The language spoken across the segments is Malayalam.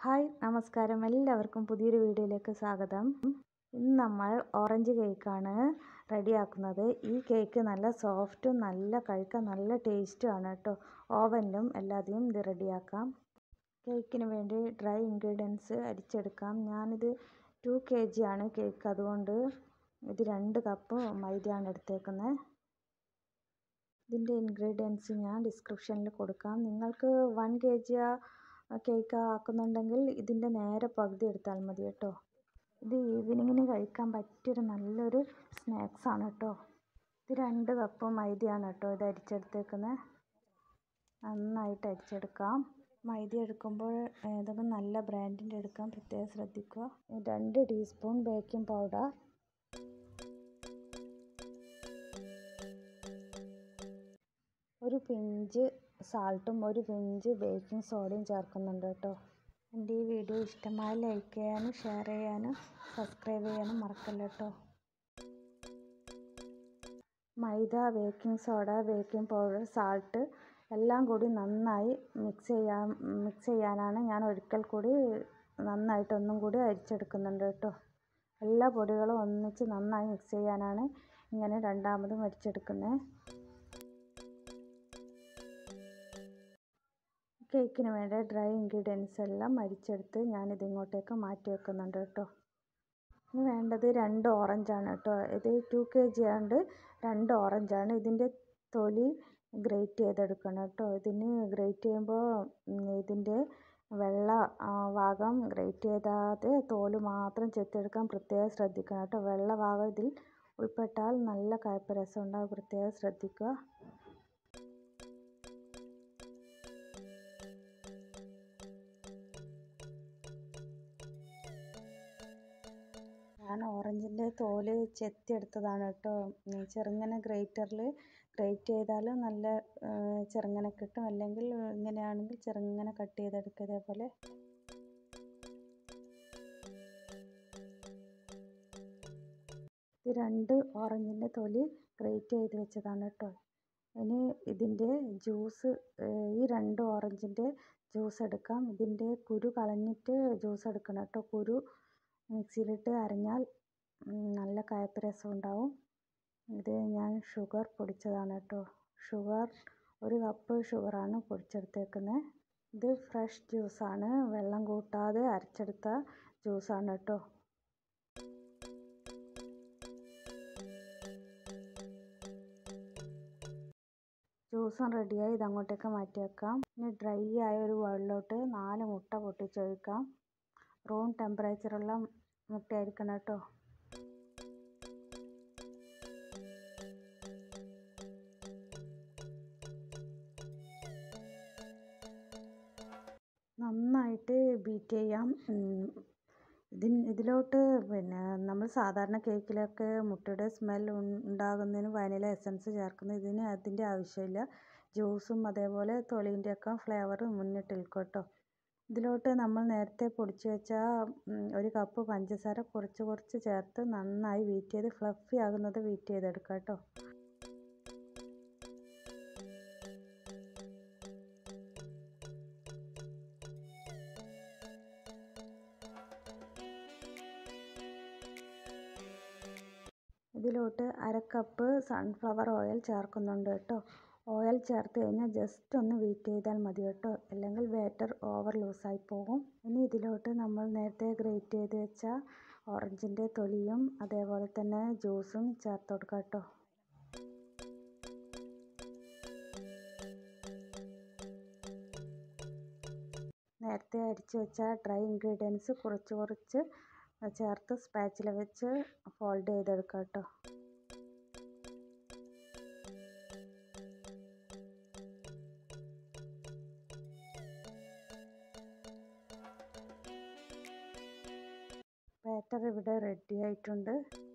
ഹായ് നമസ്കാരം എല്ലാവർക്കും പുതിയൊരു വീഡിയോയിലേക്ക് സ്വാഗതം ഇന്ന് നമ്മൾ ഓറഞ്ച് കേക്കാണ് റെഡിയാക്കുന്നത് ഈ കേക്ക് നല്ല സോഫ്റ്റും നല്ല കഴിക്കാൻ നല്ല ടേസ്റ്റും ആണ് കേട്ടോ ഓവനിലും എല്ലാതെയും ഇത് റെഡിയാക്കാം കേക്കിന് വേണ്ടി ഡ്രൈ ഇൻഗ്രീഡിയൻസ് അരിച്ചെടുക്കാം ഞാനിത് ടു കെ ജി ആണ് കേക്ക് അതുകൊണ്ട് ഇത് രണ്ട് കപ്പ് മൈദയാണ് എടുത്തേക്കുന്നത് ഇതിൻ്റെ ഇൻഗ്രീഡിയൻസ് ഞാൻ ഡിസ്ക്രിപ്ഷനിൽ കൊടുക്കാം നിങ്ങൾക്ക് വൺ കെ ജി കേക്ക് ആക്കുന്നുണ്ടെങ്കിൽ ഇതിൻ്റെ നേരെ പകുതി എടുത്താൽ മതി കേട്ടോ ഇത് ഈവനിങ്ങിന് കഴിക്കാൻ പറ്റിയൊരു നല്ലൊരു സ്നാക്സ് ആണ് കേട്ടോ ഇത് രണ്ട് കപ്പ് മൈദയാണ് കേട്ടോ ഇത് അരിച്ചെടുത്തേക്കുന്നത് നന്നായിട്ട് അരിച്ചെടുക്കാം മൈദ എടുക്കുമ്പോൾ ഏതെങ്കിലും നല്ല ബ്രാൻഡിൻ്റെ എടുക്കാൻ പ്രത്യേകം ശ്രദ്ധിക്കുക രണ്ട് ടീസ്പൂൺ ബേക്കിംഗ് പൗഡർ ഒരു പിഞ്ച് സാൾട്ടും ഒരു പിഞ്ച് ബേക്കിംഗ് സോഡയും ചേർക്കുന്നുണ്ട് കേട്ടോ എൻ്റെ ഈ വീഡിയോ ഇഷ്ടമായ ലൈക്ക് ചെയ്യാനും ഷെയർ ചെയ്യാനും സബ്സ്ക്രൈബ് ചെയ്യാനും മറക്കല്ല കേട്ടോ മൈദ baking soda baking powder salt എല്ലാം കൂടി നന്നായി മിക്സ് ചെയ്യാൻ മിക്സ് ചെയ്യാനാണ് ഞാൻ ഒരിക്കൽ കൂടി നന്നായിട്ട് ഒന്നും കൂടി അരിച്ചെടുക്കുന്നുണ്ട് കേട്ടോ എല്ലാ പൊടികളും ഒന്നിച്ച് നന്നായി മിക്സ് ചെയ്യാനാണ് ഇങ്ങനെ രണ്ടാമതും അരിച്ചെടുക്കുന്നത് കേക്കിന് വേണ്ട ഡ്രൈ ഇൻഗ്രീഡിയൻസ് എല്ലാം അരിച്ചെടുത്ത് ഞാനിത് ഇങ്ങോട്ടേക്ക് മാറ്റി വെക്കുന്നുണ്ട് കേട്ടോ ഇനി വേണ്ടത് രണ്ട് ഓറഞ്ചാണ് കേട്ടോ ഇത് ടു കെ ജി ആണ്ട് രണ്ട് ഓറഞ്ചാണ് ഇതിൻ്റെ തൊലി ഗ്രേറ്റ് ചെയ്തെടുക്കണം കേട്ടോ ഇതിന് ഗ്രേറ്റ് ചെയ്യുമ്പോൾ ഇതിൻ്റെ വെള്ള ഭാഗം ഗ്രേറ്റ് ചെയ്താതെ തോല് മാത്രം ചെത്തിയെടുക്കാൻ പ്രത്യേകം ശ്രദ്ധിക്കണം കേട്ടോ വെള്ള ഭാഗം ഇതിൽ ഉൾപ്പെട്ടാൽ നല്ല കയ്പ്പ് രസം ഉണ്ടാകും പ്രത്യേകം ശ്രദ്ധിക്കുക ഞാൻ ഓറഞ്ചിൻ്റെ തോല് ചെത്തിയെടുത്തതാണ് കേട്ടോ ചെറുങ്ങനെ ഗ്രേറ്ററിൽ ഗ്രേറ്റ് ചെയ്താൽ നല്ല ചെറുങ്ങനെ കിട്ടും അല്ലെങ്കിൽ ഇങ്ങനെയാണെങ്കിൽ ചെറുങ്ങനെ കട്ട് ചെയ്തെടുക്കുക ഇതേപോലെ ഇത് രണ്ട് ഓറഞ്ചിൻ്റെ തൊലി ഗ്രേറ്റ് ചെയ്ത് വെച്ചതാണ് കേട്ടോ ഇനി ഇതിൻ്റെ ജ്യൂസ് ഈ രണ്ട് ഓറഞ്ചിൻ്റെ ജ്യൂസ് എടുക്കാം ഇതിൻ്റെ കുരു കളഞ്ഞിട്ട് ജ്യൂസ് എടുക്കണം കേട്ടോ കുരു മിക്സിയിലിട്ട് അരഞ്ഞാൽ നല്ല കയ്പ്പ് രസം ഉണ്ടാവും ഇത് ഞാൻ ഷുഗർ പൊടിച്ചതാണ് കേട്ടോ ഷുഗർ ഒരു കപ്പ് ഷുഗറാണ് പൊടിച്ചെടുത്തേക്കുന്നത് ഇത് ഫ്രഷ് ജ്യൂസാണ് വെള്ളം കൂട്ടാതെ അരച്ചെടുത്ത ജ്യൂസാണ് കേട്ടോ ജ്യൂസും റെഡിയായി ഇത് അങ്ങോട്ടേക്ക് മാറ്റി വെക്കാം ഇനി ഡ്രൈ ആയ ഒരു വെള്ളോട്ട് നാല് മുട്ട പൊട്ടിച്ചൊഴിക്കാം റൂം ടെമ്പറേച്ചറുള്ള മുട്ടയായിരിക്കണം കേട്ടോ നന്നായിട്ട് ബീറ്റ് ചെയ്യാം ഇതിന് ഇതിലോട്ട് പിന്നെ നമ്മൾ സാധാരണ കേക്കിലൊക്കെ മുട്ടയുടെ സ്മെൽ ഉണ്ടാകുന്നതിന് വനില എസൻസ് ചേർക്കുന്നു ഇതിന് അതിൻ്റെ ആവശ്യമില്ല ജ്യൂസും അതേപോലെ തൊലീൻ്റെയൊക്കെ ഫ്ലേവർ മുന്നിട്ട് നിൽക്കും കേട്ടോ ഇതിലോട്ട് നമ്മൾ നേരത്തെ പൊടിച്ച് വെച്ച ഒരു കപ്പ് പഞ്ചസാര കുറച്ച് കുറച്ച് ചേർത്ത് നന്നായി വീറ്റ് ചെയ്ത് ഫ്ലഫി ആകുന്നത് വീറ്റ് ചെയ്തെടുക്കുക കേട്ടോ ഇതിലോട്ട് അര കപ്പ് സൺഫ്ലവർ ഓയിൽ ചേർക്കുന്നുണ്ട് കേട്ടോ ഓയിൽ ചേർത്ത് കഴിഞ്ഞാൽ ജസ്റ്റ് ഒന്ന് വീറ്റ് ചെയ്താൽ മതി കേട്ടോ അല്ലെങ്കിൽ ബാറ്റർ ഓവർ ലൂസായി പോകും ഇനി ഇതിലോട്ട് നമ്മൾ നേരത്തെ ഗ്രേറ്റ് ചെയ്ത് വെച്ച ഓറഞ്ചിൻ്റെ തൊലിയും അതേപോലെ തന്നെ ജ്യൂസും ചേർത്ത് കൊടുക്കാം കേട്ടോ നേരത്തെ അരിച്ച് വെച്ച ഡ്രൈ ഇൻഗ്രീഡിയൻസ് കുറച്ച് കുറച്ച് ചേർത്ത് സ്പാച്ചില വെച്ച് ഫോൾഡ് ചെയ്തെടുക്കാം കേട്ടോ ബാറ്റർ ഇവിടെ റെഡി ആയിട്ടുണ്ട്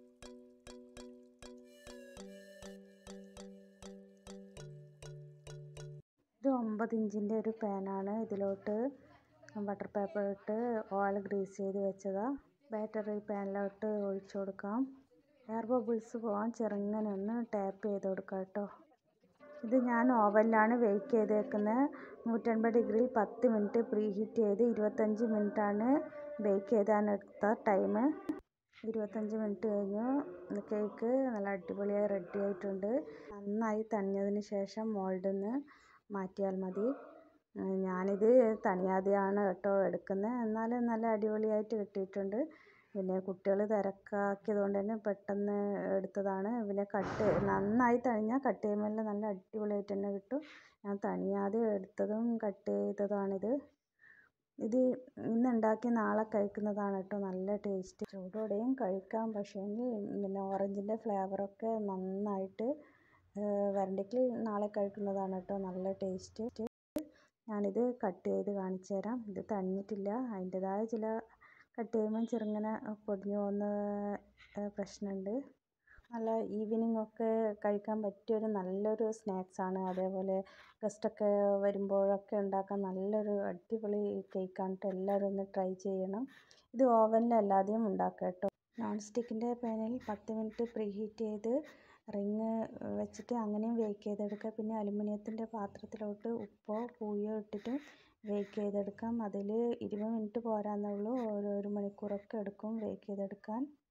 ഇത് ഒമ്പത് ഇഞ്ചിൻ്റെ ഒരു പാനാണ് ഇതിലോട്ട് ബട്ടർ പേപ്പർ ഇട്ട് ഓയിൽ ഗ്രീസ് ചെയ്ത് വെച്ചതാണ് ബാറ്റർ ഈ പാനിലോട്ട് ഒഴിച്ചു കൊടുക്കാം എയർ ബബിൾസ് പോകാൻ ചെറുങ്ങനെ ഒന്ന് ടാപ്പ് ചെയ്ത് കൊടുക്കാം കേട്ടോ ഇത് ഞാൻ ഓവനിലാണ് ബേക്ക് ചെയ്ത് വെക്കുന്നത് നൂറ്റൻപത് ഡിഗ്രിയിൽ പത്ത് മിനിറ്റ് പ്രീ ഹീറ്റ് ചെയ്ത് ഇരുപത്തഞ്ച് മിനിറ്റാണ് ബേക്ക് ചെയ്താനെടുത്ത ടൈം ഇരുപത്തഞ്ച് മിനിറ്റ് കഴിഞ്ഞു കേക്ക് നല്ല അടിപൊളിയായി റെഡി ആയിട്ടുണ്ട് നന്നായി തണിഞ്ഞതിന് ശേഷം മോൾഡിൽ നിന്ന് മാറ്റിയാൽ മതി ഞാനിത് തണിയാതെയാണ് കേട്ടോ എടുക്കുന്നത് എന്നാലും നല്ല അടിപൊളിയായിട്ട് കിട്ടിയിട്ടുണ്ട് പിന്നെ കുട്ടികൾ തിരക്കാക്കിയത് കൊണ്ട് തന്നെ പെട്ടെന്ന് എടുത്തതാണ് പിന്നെ കട്ട് നന്നായി തണിഞ്ഞാൽ കട്ട് ചെയ്യുമ്പോൾ നല്ല അടിപൊളിയായിട്ട് തന്നെ കിട്ടും ഞാൻ തണിയാതെ എടുത്തതും കട്ട് ചെയ്തതാണിത് ഇത് ഇന്ന് ഉണ്ടാക്കി നാളെ കഴിക്കുന്നതാണ് കേട്ടോ നല്ല ടേസ്റ്റ് ചൂടോടെയും കഴിക്കാം പക്ഷേങ്കിൽ പിന്നെ ഓറഞ്ചിൻ്റെ ഫ്ലേവറൊക്കെ നന്നായിട്ട് വരണ്ടെങ്കിൽ നാളെ കഴിക്കുന്നതാണ് കേട്ടോ നല്ല ടേസ്റ്റ് ഞാനിത് കട്ട് ചെയ്ത് കാണിച്ചു തരാം ഇത് തണിഞ്ഞിട്ടില്ല അതിൻ്റെതായ ചില കട്ട് ചെയ്യുമ്പം ചെറുങ്ങനെ പൊടിഞ്ഞു പോകുന്ന പ്രശ്നമുണ്ട് നല്ല ഈവനിങ് ഒക്കെ കഴിക്കാൻ പറ്റിയൊരു നല്ലൊരു സ്നാക്സാണ് അതേപോലെ ഗസ്റ്റൊക്കെ വരുമ്പോഴൊക്കെ ഉണ്ടാക്കാൻ നല്ലൊരു അടിപൊളി കേക്കാണ് കേട്ടോ എല്ലാവരും ഒന്ന് ട്രൈ ചെയ്യണം ഇത് ഓവനിലല്ലാതെയും ഉണ്ടാക്കാം കേട്ടോ നോൺ സ്റ്റിക്കിൻ്റെ പാനിൽ പത്ത് മിനിറ്റ് പ്രീ ഹീറ്റ് ചെയ്ത് റിങ് വെച്ചിട്ട് അങ്ങനെയും ബേക്ക് ചെയ്തെടുക്കുക പിന്നെ അലുമിനിയത്തിൻ്റെ പാത്രത്തിലോട്ട് ഉപ്പോ പൂയോ ഇട്ടിട്ട് ബേക്ക് ചെയ്തെടുക്കാം അതിൽ ഇരുപത് മിനിറ്റ് പോരാന്നുള്ളൂ ഒരു ഒരു മണിക്കൂറൊക്കെ എടുക്കും ബേക്ക് ചെയ്തെടുക്കാൻ